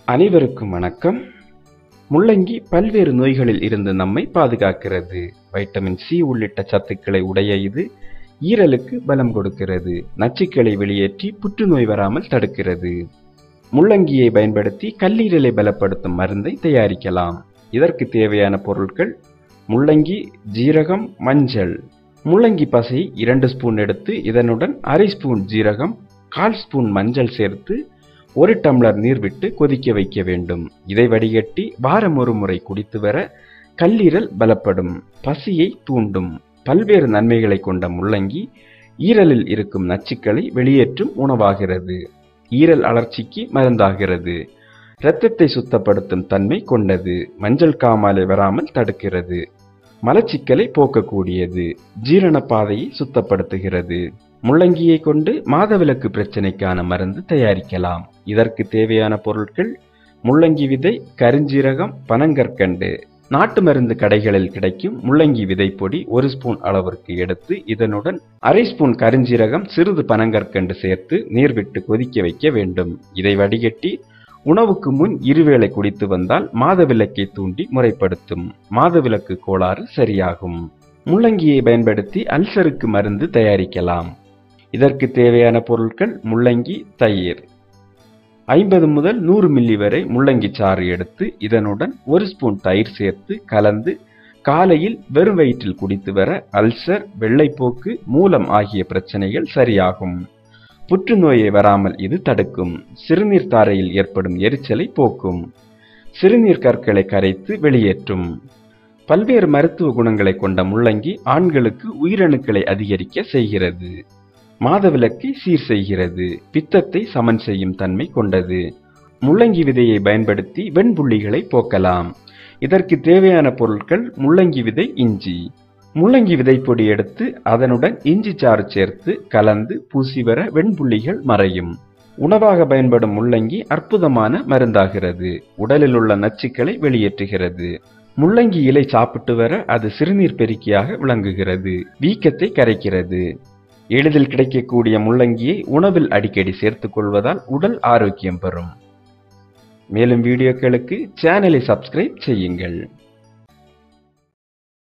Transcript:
அனைவருக்கும் வணக்கம் முள்ளங்கி பல்வேறு நோய்களில் இருந்து நம்மை பாதுகாக்கிறது வைட்டமின் சி உள்ளிட்ட சத்துக்களை உடைய இது ஈரலுக்கு பலம் கொடுக்கிறது நச்சுக்களை வெளியேற்றி புற்றுநோய் வராமல் தடுக்கிறது முள்ளங்கியை பயன்படுத்தி கல்லீரலை பலப்படுத்தும் மருந்தை தயாரிக்கலாம் இதற்கு தேவையான பொருட்கள் முள்ளங்கி ஜீரகம் மஞ்சள் முள்ளங்கி பசை இரண்டு ஸ்பூன் எடுத்து இதனுடன் அரை ஸ்பூன் ஜீரகம் கால் ஸ்பூன் மஞ்சள் சேர்த்து ஒரு டம்ளர் நீர் விட்டு கொதிக்க வைக்க வேண்டும் இதை வடிகட்டி வாரம் ஒரு முறை குடித்து வர கல்லீரல் பலப்படும் பசியை தூண்டும் பல்வேறு நன்மைகளை கொண்ட முள்ளங்கி ஈரலில் இருக்கும் நச்சுக்களை வெளியேற்றும் உணவாகிறது ஈரல் அழற்சிக்கு மருந்தாகிறது இரத்தத்தை சுத்தப்படுத்தும் தன்மை கொண்டது மஞ்சள் காமாலை வராமல் தடுக்கிறது மலச்சிக்கலை போக்கக்கூடியது ஜீரண பாதையை சுத்தப்படுத்துகிறது முள்ளங்கியை கொண்டு மாதவிலக்கு பிரச்சனைக்கான மருந்து தயாரிக்கலாம் இதற்கு தேவையான பொருட்கள் முள்ளங்கி விதை கருஞ்சீரகம் பனங்கற்கண்டு நாட்டு மருந்து கடைகளில் கிடைக்கும் முள்ளங்கி விதை பொடி ஒரு ஸ்பூன் அளவிற்கு எடுத்து இதனுடன் அரை ஸ்பூன் கருஞ்சீரகம் சிறிது பனங்கற்கண்டு சேர்த்து நீர் விட்டு கொதிக்க வைக்க வேண்டும் இதை வடிகட்டி உணவுக்கு முன் இருவேளை குடித்து வந்தால் மாதவிலக்கை தூண்டி முறைப்படுத்தும் மாதவிலக்கு கோளாறு சரியாகும் முள்ளங்கியை பயன்படுத்தி அல்சருக்கு மருந்து தயாரிக்கலாம் இதற்கு தேவையான பொருட்கள் முள்ளங்கி தயிர் ஐம்பது முதல் நூறு மில்லி வரை முள்ளங்கி சாறு எடுத்து இதனுடன் ஒரு ஸ்பூன் தயிர் சேர்த்து கலந்து காலையில் வெறும் வயிற்றில் குடித்து வர அல்சர் வெள்ளைப்போக்கு மூலம் ஆகிய பிரச்சனைகள் சரியாகும் புற்றுநோயை வராமல் இது தடுக்கும் சிறுநீர் தாரையில் ஏற்படும் எரிச்சலை போக்கும் சிறுநீர் கற்களை கரைத்து வெளியேற்றும் பல்வேறு மருத்துவ குணங்களை கொண்ட முள்ளங்கி ஆண்களுக்கு உயிரணுக்களை அதிகரிக்க செய்கிறது மாதவிலக்கை சீர் செய்கிறது பித்தத்தை சமன் செய்யும் தன்மை கொண்டது முள்ளங்கி விதையை பயன்படுத்தி வெண்புள்ளிகளை போக்கலாம் இதற்கு தேவையான பொருட்கள் முள்ளங்கி விதை இஞ்சி முள்ளங்கி விதைப்பொடி எடுத்து அதனுடன் இஞ்சி சாறு சேர்த்து கலந்து பூசி வர வெண்புள்ளிகள் மறையும் உணவாக பயன்படும் முள்ளங்கி அற்புதமான மருந்தாகிறது உடலில் உள்ள நச்சுக்களை வெளியேற்றுகிறது முள்ளங்கி இலை சாப்பிட்டு வர அது சிறுநீர் பெருக்கியாக விளங்குகிறது வீக்கத்தை கரைக்கிறது எளிதில் கிடைக்கக்கூடிய முள்ளங்கியை உணவில் அடிக்கடி சேர்த்துக் கொள்வதால் உடல் ஆரோக்கியம் பெறும் மேலும் வீடியோக்களுக்கு சேனலை சப்ஸ்கிரைப் செய்யுங்கள்